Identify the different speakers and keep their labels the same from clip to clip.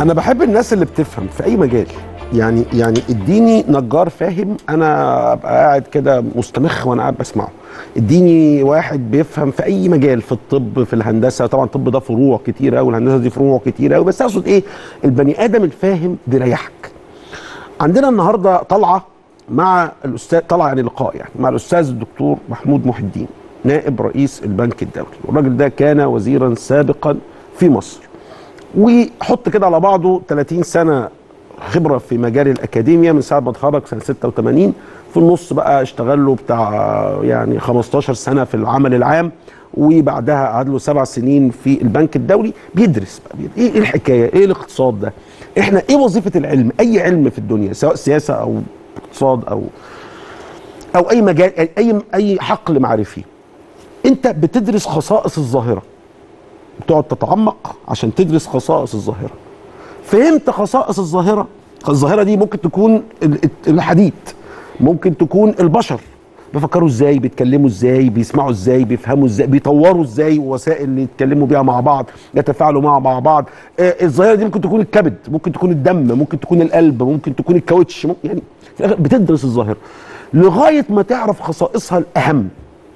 Speaker 1: انا بحب الناس اللي بتفهم في اي مجال يعني يعني اديني نجار فاهم انا ابقى قاعد كده مستمخ وانا قاعد بسمعه اديني واحد بيفهم في اي مجال في الطب في الهندسه طبعا الطب ده فروع كتير قوي الهندسه دي فروع كتير قوي بس اقصد ايه البني ادم الفاهم بيريحك عندنا النهارده طلعه مع الاستاذ طلعه يعني لقاء يعني مع الاستاذ الدكتور محمود محي الدين نائب رئيس البنك الدولي والراجل ده كان وزيرا سابقا في مصر وحط كده على بعضه 30 سنه خبره في مجال الاكاديميا من ساعه ما اتخرج سنه 86 في النص بقى اشتغل له بتاع يعني 15 سنه في العمل العام وبعدها قعد له سبع سنين في البنك الدولي بيدرس بقى بيدرس. ايه الحكايه؟ ايه الاقتصاد ده؟ احنا ايه وظيفه العلم؟ اي علم في الدنيا سواء سياسه او اقتصاد او او اي مجال اي اي حقل معرفي انت بتدرس خصائص الظاهره بتقعد تتعمق عشان تدرس خصائص الظاهره فهمت خصائص الظاهره الظاهره دي ممكن تكون الحديد ممكن تكون البشر بيفكروا ازاي بيتكلموا ازاي بيسمعوا ازاي بيفهموا ازاي بيطوروا ازاي وسائل اللي يتكلموا بيها مع بعض يتفاعلوا مع مع بعض آه الظاهره دي ممكن تكون الكبد ممكن تكون الدم ممكن تكون القلب ممكن تكون الكاوتش ممكن يعني في الاخر بتدرس الظاهره لغايه ما تعرف خصائصها الاهم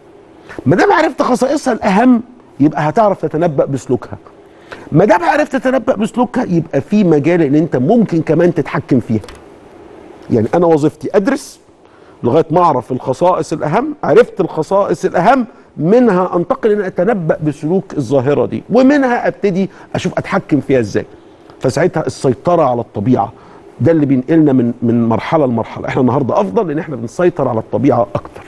Speaker 1: ما دام عرفت خصائصها الاهم يبقى هتعرف تتنبأ بسلوكها ما دام عرفت تتنبأ بسلوكها يبقى في مجال ان انت ممكن كمان تتحكم فيها يعني انا وظيفتي ادرس لغايه ما اعرف الخصائص الاهم عرفت الخصائص الاهم منها انتقل ان اتنبأ بسلوك الظاهره دي ومنها ابتدي اشوف اتحكم فيها ازاي فساعتها السيطره على الطبيعه ده اللي بينقلنا من من مرحله لمرحله احنا النهارده افضل لان احنا بنسيطر على الطبيعه اكتر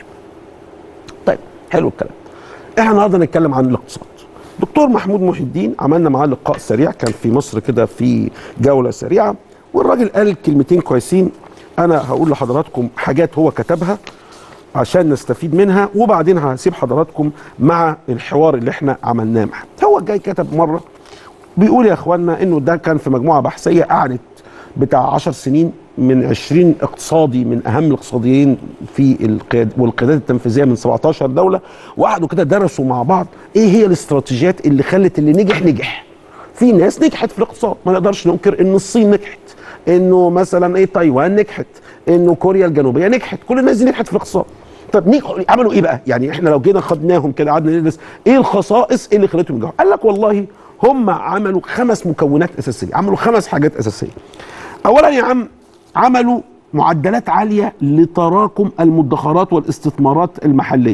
Speaker 1: طيب حلو الكلام احنا النهارده نتكلم عن الاقتصاد دكتور محمود محي الدين عملنا معاه لقاء سريع كان في مصر كده في جوله سريعه والراجل قال كلمتين كويسين انا هقول لحضراتكم حاجات هو كتبها عشان نستفيد منها وبعدين هسيب حضراتكم مع الحوار اللي احنا عملناه معاه هو جاي كتب مره بيقول يا اخوانا انه ده كان في مجموعه بحثيه قعدت بتاع 10 سنين من 20 اقتصادي من اهم الاقتصاديين في القياد والقيادات التنفيذيه من 17 دوله وقعدوا كده درسوا مع بعض ايه هي الاستراتيجيات اللي خلت اللي نجح نجح في ناس نجحت في الاقتصاد ما نقدرش ننكر ان الصين نجحت انه مثلا ايه تايوان نجحت انه كوريا الجنوبيه نجحت كل الناس دي نجحت في الاقتصاد طب نجحوا عملوا ايه بقى يعني احنا لو جينا خدناهم كده قعدنا ندرس ايه الخصائص اللي خلتهم ينجحوا قال لك والله هم عملوا خمس مكونات اساسيه عملوا خمس حاجات اساسيه اولا يا عم عملوا معدلات عاليه لتراكم المدخرات والاستثمارات المحليه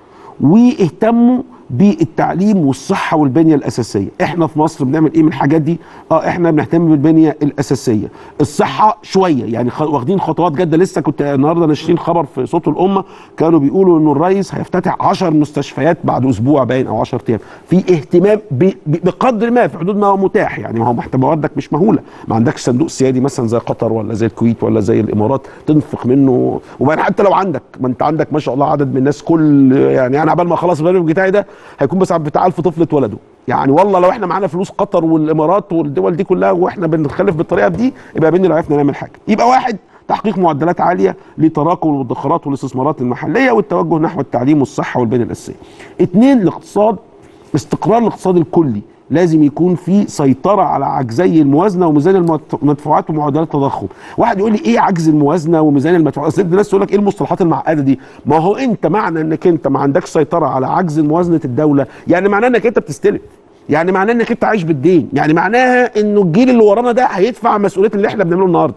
Speaker 1: واهتموا بالتعليم والصحه والبنيه الاساسيه احنا في مصر بنعمل ايه من الحاجات دي اه احنا بنهتم بالبنيه الاساسيه الصحه شويه يعني خ... واخدين خطوات جاده لسه كنت النهارده ناشرين خبر في صوت الامه كانوا بيقولوا انه الرئيس هيفتتح 10 مستشفيات بعد اسبوع باين او 10 ايام في اهتمام ب... ب... بقدر ما في حدود ما هو متاح يعني ما هو مواردك مش مهوله ما عندكش صندوق سيادي مثلا زي قطر ولا زي الكويت ولا زي الامارات تنفق منه وبعدين حتى لو عندك ما انت عندك ما شاء الله عدد من الناس كل يعني انا عبال ما اخلص البرنامج بتاعي ده هيكون بس بتاع 1000 طفل اتولدوا يعني والله لو احنا معانا فلوس قطر والامارات والدول دي كلها واحنا بنتخلف بالطريقه دي يبقى بينا لو عرفنا نعمل حاجه يبقى واحد تحقيق معدلات عاليه لتراكم المدخرات والاستثمارات المحليه والتوجه نحو التعليم والصحه والبنيه الاساسيه. اثنين الاقتصاد استقرار الاقتصاد الكلي لازم يكون في سيطره على عجزي الموازنه وميزان المدفوعات ومعدلات التضخم واحد يقول لي ايه عجز الموازنه وميزان المدفوعات الناس تقول لك ايه المصطلحات المعقده دي ما هو انت معنى انك انت ما عندكش سيطره على عجز موازنه الدوله يعني معناه انك انت بتستلف يعني معناه انك انت عايش بالدين يعني معناها انه الجيل اللي ورانا ده هيدفع مسؤوليه اللي احنا بنعمله النهارده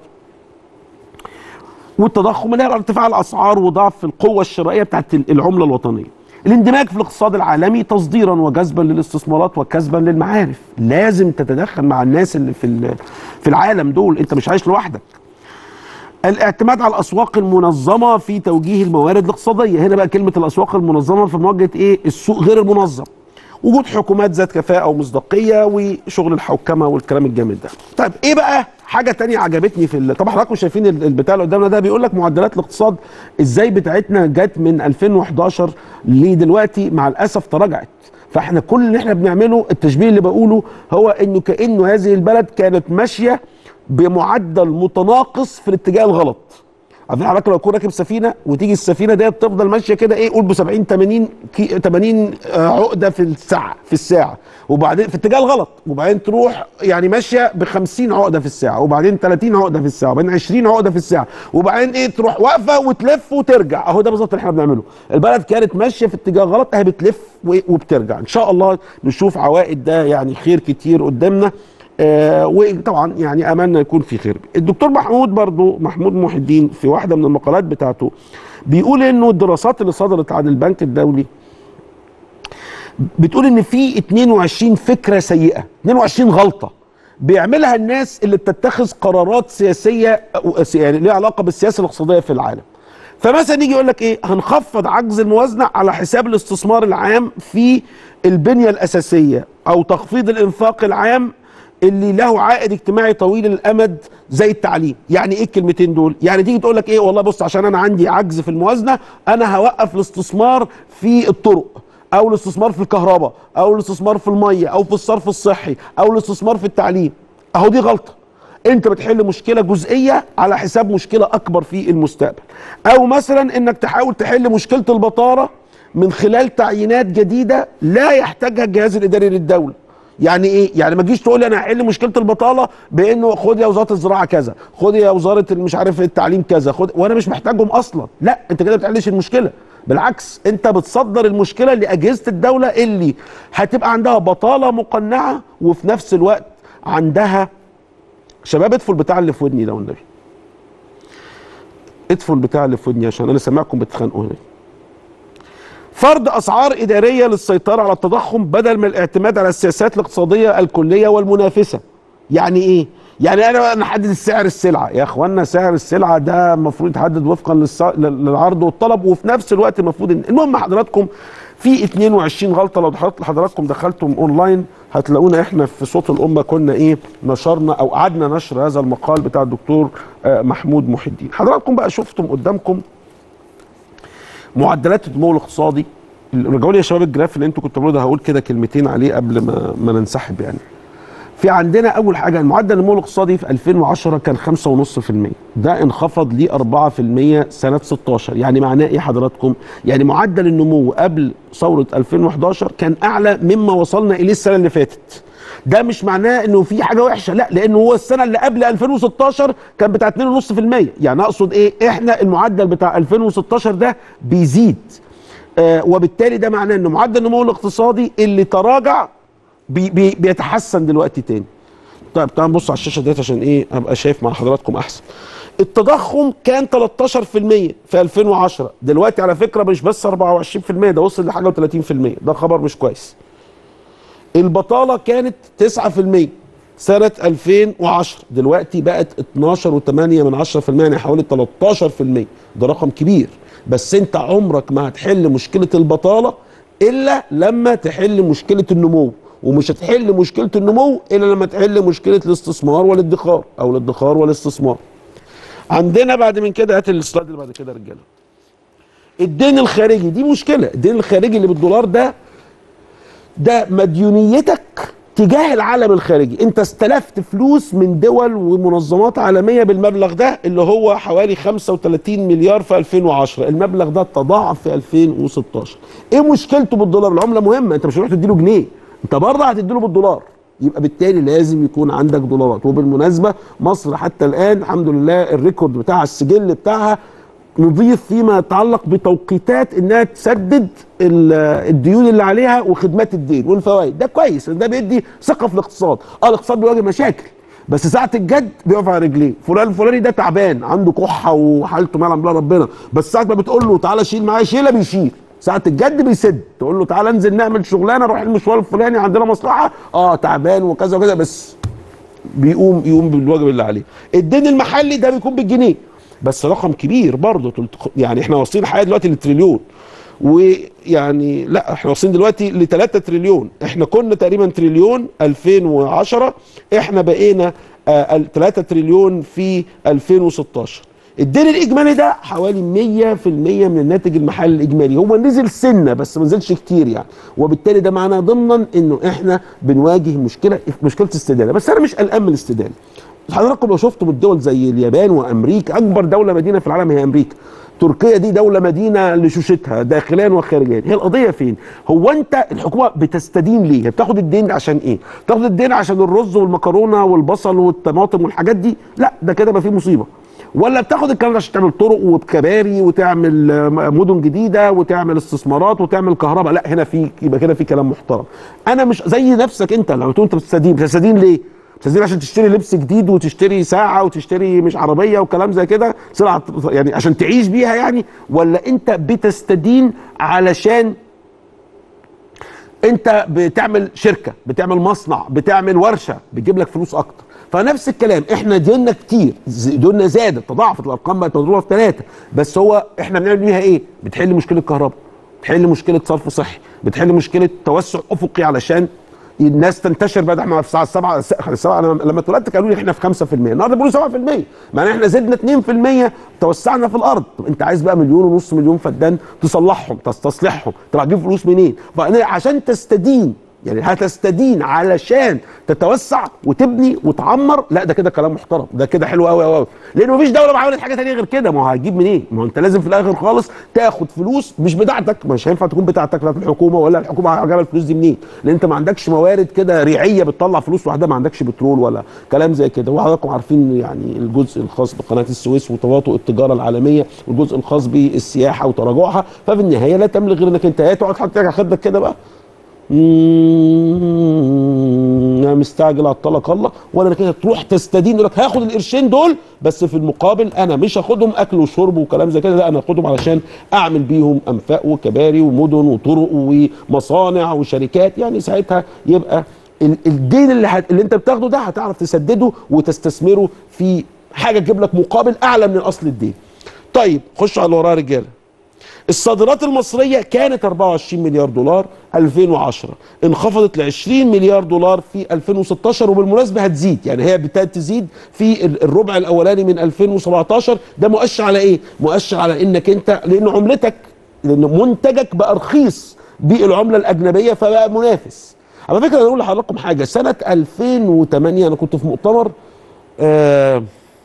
Speaker 1: والتضخم اللي هي ارتفاع الاسعار وضعف القوه الشرائيه بتاعت العمله الوطنيه الاندماج في الاقتصاد العالمي تصديرا وجذبا للاستثمارات وكسبا للمعارف لازم تتدخل مع الناس اللي في في العالم دول انت مش عايش لوحدك الاعتماد على الاسواق المنظمه في توجيه الموارد الاقتصاديه هنا بقى كلمه الاسواق المنظمه في مواجهه ايه السوق غير المنظم وجود حكومات ذات كفاءه ومصداقيه وشغل الحوكمه والكلام الجامد ده طيب ايه بقى حاجه تانية عجبتني في طبعا حضراتكم شايفين البتاع اللي قدامنا ده بيقول لك معدلات الاقتصاد ازاي بتاعتنا جت من 2011 لدلوقتي مع الاسف تراجعت فاحنا كل اللي احنا بنعمله التشبيه اللي بقوله هو انه كانه هذه البلد كانت ماشيه بمعدل متناقص في الاتجاه الغلط عارفين حضرتك لو تكون راكب سفينه وتيجي السفينه ديت تفضل ماشيه كده ايه قول ب 70 80 كي 80 آه، عقده في الساعه في الساعه وبعدين في اتجاه الغلط وبعدين تروح يعني ماشيه ب 50 عقده في الساعه وبعدين 30 عقده في الساعه وبعدين 20 عقده في الساعه وبعدين ايه تروح واقفه وتلف وترجع اهو ده بالظبط اللي احنا بنعمله البلد كانت ماشيه في اتجاه غلط اهي بتلف و- وبترجع ان شاء الله نشوف عوائد ده يعني خير كتير قدامنا آه وطبعا يعني املنا يكون في خير الدكتور محمود برضو محمود محي الدين في واحده من المقالات بتاعته بيقول انه الدراسات اللي صدرت عن البنك الدولي بتقول ان في 22 فكره سيئه 22 غلطه بيعملها الناس اللي بتتخذ قرارات سياسيه أو- يعني ليها علاقه بالسياسه الاقتصاديه في العالم فمثلا يجي يقول لك ايه هنخفض عجز الموازنه على حساب الاستثمار العام في البنيه الاساسيه او تخفيض الانفاق العام اللي له عائد اجتماعي طويل الامد زي التعليم يعني ايه الكلمتين دول يعني تيجي تقول لك ايه والله بص عشان انا عندي عجز في الموازنه انا هوقف الاستثمار في الطرق او الاستثمار في الكهرباء او الاستثمار في الميه او في الصرف الصحي او الاستثمار في التعليم اهو دي غلطه انت بتحل مشكله جزئيه على حساب مشكله اكبر في المستقبل او مثلا انك تحاول تحل مشكله البطاله من خلال تعيينات جديده لا يحتاجها الجهاز الاداري للدوله يعني ايه يعني ما تجيش تقول لي انا هحل مشكله البطاله بانه خد يا وزاره الزراعه كذا خد يا وزاره مش عارف التعليم كذا خد وانا مش محتاجهم اصلا لا انت كده ما بتحلش المشكله بالعكس انت بتصدر المشكله لاجهزه الدوله اللي هتبقى عندها بطاله مقنعه وفي نفس الوقت عندها شباب اطفوا البتاع اللي في ودني ده والنبي اطفوا البتاع اللي في ودني عشان انا سامعكم بتتخانقوا هنا فرض اسعار اداريه للسيطره على التضخم بدل من الاعتماد على السياسات الاقتصاديه الكليه والمنافسه يعني ايه يعني انا نحدد السعر السلعه يا اخوانا سعر السلعه ده المفروض يتحدد وفقا للص- للعرض والطلب وفي نفس الوقت المفروض إن- المهم حضراتكم في 22 غلطه لو حضرت- حضراتكم دخلتم اونلاين هتلاقونا احنا في صوت الامه كنا ايه نشرنا او قعدنا نشر هذا المقال بتاع الدكتور آه، محمود محي الدين حضراتكم بقى شفتم قدامكم معدلات النمو الاقتصادي رجعوا لي يا شباب الجراف اللي انتوا كنتوا بتقولوا ده هقول كده كلمتين عليه قبل ما ما ننسحب يعني في عندنا اول حاجه معدل النمو الاقتصادي في 2010 كان 5.5% ده انخفض ل 4% سنه 16 يعني معناه ايه حضراتكم يعني معدل النمو قبل ثوره 2011 كان اعلى مما وصلنا اليه السنه اللي فاتت ده مش معناه انه في حاجه وحشه لا لانه هو السنه اللي قبل 2016 كان بتاع 2.5% يعني اقصد ايه احنا المعدل بتاع 2016 ده بيزيد آه وبالتالي ده معناه ان معدل النمو الاقتصادي اللي تراجع بي بي بيتحسن دلوقتي تاني طيب تعال نبص على الشاشه ديت عشان ايه ابقى شايف مع حضراتكم احسن التضخم كان 13% في 2010 دلوقتي على فكره مش بس 24% ده وصل لحاجه و30% ده خبر مش كويس البطاله كانت 9% سنة 2010 دلوقتي بقت 12.8 من 10% يعني حوالي 13% ده رقم كبير بس انت عمرك ما هتحل مشكلة البطالة الا لما تحل مشكلة النمو ومش هتحل مشكلة النمو الا لما تحل مشكلة الاستثمار والادخار او الادخار والاستثمار عندنا بعد من كده هات السلايد اللي بعد كده يا رجاله الدين الخارجي دي مشكلة الدين الخارجي اللي بالدولار ده ده مديونيتك تجاه العالم الخارجي انت استلفت فلوس من دول ومنظمات عالميه بالمبلغ ده اللي هو حوالي 35 مليار في 2010 المبلغ ده تضاعف في 2016 ايه مشكلته بالدولار العمله مهمه انت مش هتروح تديله جنيه انت بره هتديله بالدولار يبقى بالتالي لازم يكون عندك دولارات وبالمناسبه مصر حتى الان الحمد لله الريكورد بتاعها السجل بتاعها نضيف فيما يتعلق بتوقيتات انها تسدد ال- الديون اللي عليها وخدمات الدين والفوائد ده كويس ده بيدي ثقه في الاقتصاد اه الاقتصاد بيواجه مشاكل بس ساعه الجد بيقف على رجليه فلان الفلاني ده تعبان عنده كحه وحالته ما يعلم بها ربنا بس ساعه ما بتقول له تعالى شيل معايا شيله بيشيل ساعة الجد بيسد تقول له تعالى انزل نعمل شغلانه روح المشوار الفلاني عندنا مصلحه اه تعبان وكذا وكذا بس بيقوم يقوم بالواجب اللي عليه الدين المحلي ده بيكون بالجنيه بس رقم كبير برضه تلت- يعني احنا واصلين الحقيقه دلوقتي للتريليون ويعني لا احنا واصلين دلوقتي ل 3 تريليون احنا كنا تقريبا تريليون 2010 احنا بقينا آه 3 تريليون في 2016 الدين الاجمالي ده حوالي 100% من الناتج المحلي الاجمالي هو نزل سنه بس ما نزلش كتير يعني وبالتالي ده معناه ضمنا انه احنا بنواجه مشكله مشكله استدانه بس انا مش قلقان من الاستدانه حضراتكم لو شفتوا الدول زي اليابان وامريكا اكبر دوله مدينه في العالم هي امريكا تركيا دي دوله مدينه لشوشتها داخليا وخارجيا هي القضيه فين هو انت الحكومه بتستدين ليه هي بتاخد الدين عشان ايه بتاخد الدين عشان الرز والمكرونه والبصل والطماطم والحاجات دي لا ده كده بقى فيه مصيبه ولا بتاخد الكلام ده عشان تعمل طرق وكباري وتعمل آه، مدن جديده وتعمل استثمارات وتعمل كهرباء لا هنا في يبقى كده في كلام محترم انا مش زي نفسك انت لما تقول انت بتستدين بتستدين ليه بتستدين عشان تشتري لبس جديد وتشتري ساعه وتشتري مش عربيه وكلام زي كده سلعه يعني عشان تعيش بيها يعني ولا انت بتستدين علشان انت بتعمل شركه بتعمل مصنع بتعمل ورشه بتجيب لك فلوس اكتر فنفس الكلام احنا ديوننا كتير ز- ديوننا زادت تضاعفت الارقام بقت مضروبه في ثلاثه بس هو احنا بنعمل بيها ايه؟ بتحل مشكله كهرباء بتحل مشكله صرف صحي بتحل مشكله توسع افقي علشان الناس تنتشر بقى ده احنا في الساعه 7 السبعه لما لما اتولدت قالوا لي احنا في 5% النهارده بيقولوا 7% معناه احنا زدنا 2% توسعنا في الارض طب انت عايز بقى مليون ونص مليون فدان تصلحهم تستصلحهم طب هتجيب فلوس منين؟ فعشان تستدين يعني هتستدين علشان تتوسع وتبني وتعمر لا ده كده كلام محترم ده كده حلو قوي قوي لان مفيش دوله ما عملت حاجه ثانيه غير كده ما هو هتجيب منين؟ ما هو انت لازم في الاخر خالص تاخد فلوس مش بتاعتك مش هينفع تكون بتاعتك بتاعت الحكومه ولا الحكومه هتجيب الفلوس دي منين؟ لان انت ما عندكش موارد كده ريعيه بتطلع فلوس لوحدها ما عندكش بترول ولا كلام زي كده وحضراتكم عارفين يعني الجزء الخاص بقناه السويس وتواطؤ التجاره العالميه والجزء الخاص بالسياحه وتراجعها ففي النهايه لا تملك غير انك انت يا تقعد تحط على خدك كده بقى مم، انا مستعجل عطلك الله ولا انك انت تروح تستدين يقول لك هاخد القرشين دول بس في المقابل انا مش هاخدهم اكل وشرب وكلام زي كده لا انا هاخدهم علشان اعمل بيهم انفاق وكباري ومدن وطرق ومصانع وشركات يعني ساعتها يبقى ال- الدين اللي, هت... اللي انت بتاخده ده هتعرف تسدده وتستثمره في حاجه تجيب لك مقابل اعلى من اصل الدين. طيب خش على اللي وراه يا رجاله. الصادرات المصرية كانت 24 مليار دولار 2010 انخفضت ل 20 مليار دولار في 2016 وبالمناسبة هتزيد يعني هي ابتدت تزيد في ال- الربع الأولاني من 2017 ده مؤشر على إيه؟ مؤشر على إنك أنت لأن عملتك لأن منتجك بقى رخيص بالعملة الأجنبية فبقى منافس على فكرة أنا أقول لحضراتكم حاجة سنة 2008 أنا كنت في مؤتمر آه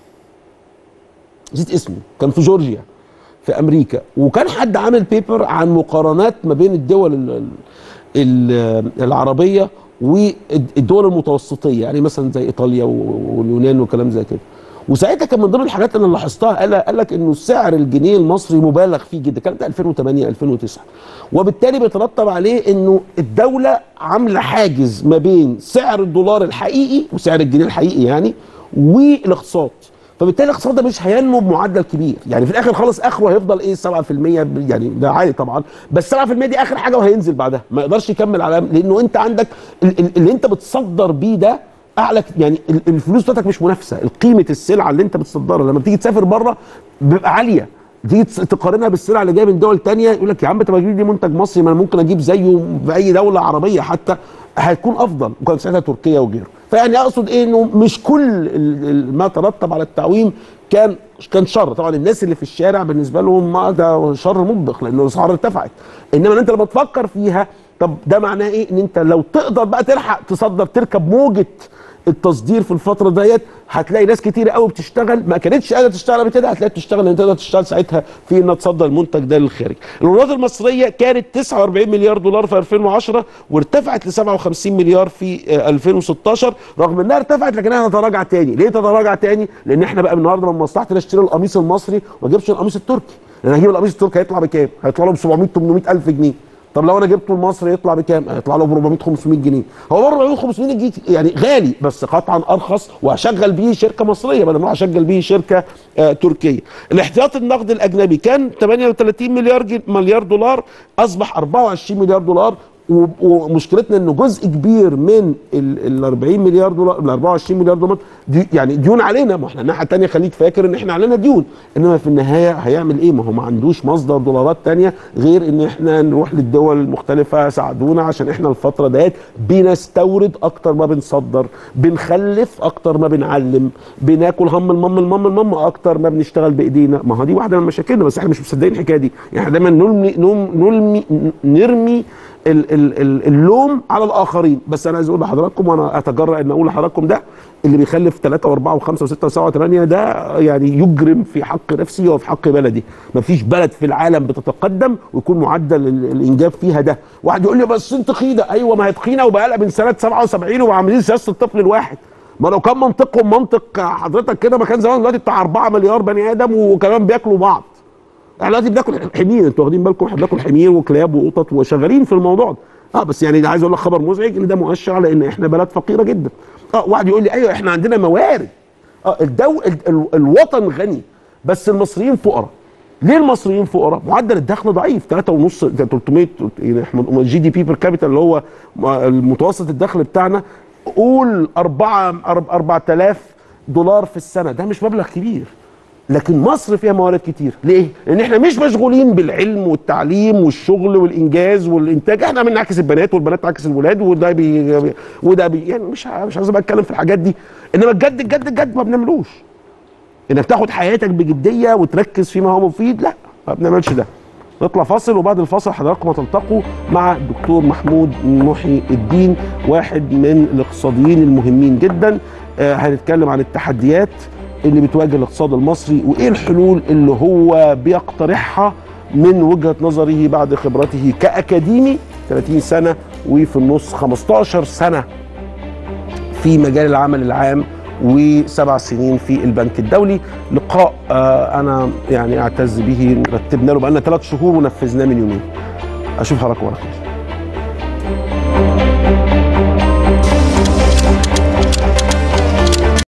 Speaker 1: نسيت اسمه كان في جورجيا في امريكا وكان حد عامل بيبر عن مقارنات ما بين الدول ال- ال- ال- العربيه والدول المتوسطيه يعني مثلا زي ايطاليا و- واليونان وكلام زي كده وساعتها كان من ضمن الحاجات اللي لاحظتها قال قال لك انه سعر الجنيه المصري مبالغ فيه جدا الكلام ده 2008 2009 وبالتالي بيترتب عليه انه الدوله عامله حاجز ما بين سعر الدولار الحقيقي وسعر الجنيه الحقيقي يعني والاقتصاد فبالتالي الاقتصاد ده مش هينمو بمعدل كبير يعني في الاخر خالص اخره هيفضل ايه 7% يعني ده عالي طبعا بس 7% دي اخر حاجه وهينزل بعدها ما يقدرش يكمل على لانه انت عندك ال- ال- اللي انت بتصدر بيه ده اعلى ك- يعني ال- الفلوس بتاعتك مش منافسه قيمه السلعه اللي انت بتصدرها لما بتيجي تسافر بره بيبقى عاليه تيجي تس- تقارنها بالسلع اللي جايه من دول تانية يقول لك يا عم طب اجيب لي منتج مصري ما انا ممكن اجيب زيه في اي دوله عربيه حتى هيكون افضل وكان ساعتها تركيا وغيره فيعني اقصد ايه انه مش كل ال- ال- ما ترتب على التعويم كان كان شر طبعا الناس اللي في الشارع بالنسبه لهم ما ده شر مطبق لان الاسعار ارتفعت انما انت لما تفكر فيها طب ده معناه ايه ان انت لو تقدر بقى تلحق تصدر تركب موجه التصدير في الفتره ديت هتلاقي ناس كتير قوي بتشتغل ما كانتش قادره تشتغل قبل كده هتلاقي بتشتغل لان تقدر تشتغل ساعتها في انها تصدر المنتج ده للخارج. الايرادات المصريه كانت 49 مليار دولار في 2010 وارتفعت ل 57 مليار في آه، 2016 رغم انها ارتفعت لكنها تتراجع تاني، ليه تتراجع تاني؟ لان احنا بقى النهارده من مصلحتي اشتري القميص المصري وما اجيبش القميص التركي، لان هجيب القميص التركي هيطلع بكام؟ هيطلع له ب 700 800 الف جنيه. طب لو انا جبته المصري يطلع بكام؟ هيطلع له ب 400 500 جنيه، هو برضه 400 500 جنيه يعني غالي بس قطعا ارخص وهشغل بيه شركه مصريه بدل ما اروح اشغل بيه شركه آه تركيه. الاحتياطي النقد الاجنبي كان 38 مليار جن- مليار دولار اصبح 24 مليار دولار و- ومشكلتنا انه جزء كبير من ال 40 مليار دولار ال 24 مليار دولار دي يعني ديون علينا ما احنا الناحيه الثانيه خليك فاكر ان احنا علينا ديون انما في النهايه هيعمل ايه ما هو ما عندوش مصدر دولارات ثانيه غير ان احنا نروح للدول المختلفه ساعدونا عشان احنا الفتره ديت بنستورد اكتر ما بنصدر بنخلف اكتر ما بنعلم بناكل هم المم المم المم اكتر ما بنشتغل بايدينا ما هو دي واحده من مشاكلنا بس احنا مش مصدقين الحكايه دي يعني احنا دايما نلمي نلمي نرمي ال ال ال اللوم على الاخرين بس انا عايز اقول لحضراتكم وانا اتجرأ ان اقول لحضراتكم ده اللي بيخلف 3 و4 و5 و6 و7 و8 ده يعني يجرم في حق نفسي وفي حق بلدي مفيش بلد في العالم بتتقدم ويكون معدل ال- الانجاب فيها ده واحد يقول لي بس انت تخينه ايوه ما هي تخينه وبقى لها من سنه 77 وعاملين سياسه الطفل الواحد ما لو كان منطقهم منطق حضرتك كده ما كان زمان دلوقتي بتاع 4 مليار بني ادم وكمان بياكلوا بعض احنا دلوقتي بناكل حمير انتوا واخدين بالكم احنا بناكل حمير وكلاب وقطط وشغالين في الموضوع ده اه بس يعني ده عايز اقول لك خبر مزعج ان ده مؤشر على ان احنا بلد فقيره جدا اه واحد يقول لي ايوه احنا عندنا موارد اه الدو ال ال الوطن غني بس المصريين فقراء ليه المصريين فقراء؟ معدل الدخل ضعيف 3 ونص 300 يعني الجي دي بي بير كابيتا اللي هو المتوسط الدخل بتاعنا قول 4 4000 دولار في السنه ده مش مبلغ كبير لكن مصر فيها موارد كتير ليه لان احنا مش مشغولين بالعلم والتعليم والشغل والانجاز والانتاج احنا بنعكس البنات والبنات تعكس الولاد وده بي وده بي يعني مش ع- مش عايز بقى اتكلم في الحاجات دي انما الجد الجد الجد ما بنعملوش انك تاخد حياتك بجديه وتركز فيما هو مفيد لا ما بنعملش ده نطلع فاصل وبعد الفاصل حضراتكم هتلتقوا مع الدكتور محمود محي الدين واحد من الاقتصاديين المهمين جدا آه هنتكلم عن التحديات اللي بتواجه الاقتصاد المصري وايه الحلول اللي هو بيقترحها من وجهه نظره بعد خبرته كاكاديمي 30 سنه وفي النص 15 سنه في مجال العمل العام وسبع سنين في البنك الدولي لقاء آه انا يعني اعتز به رتبنا له بقالنا ثلاث شهور ونفذناه من يومين اشوف حضراتكم على خير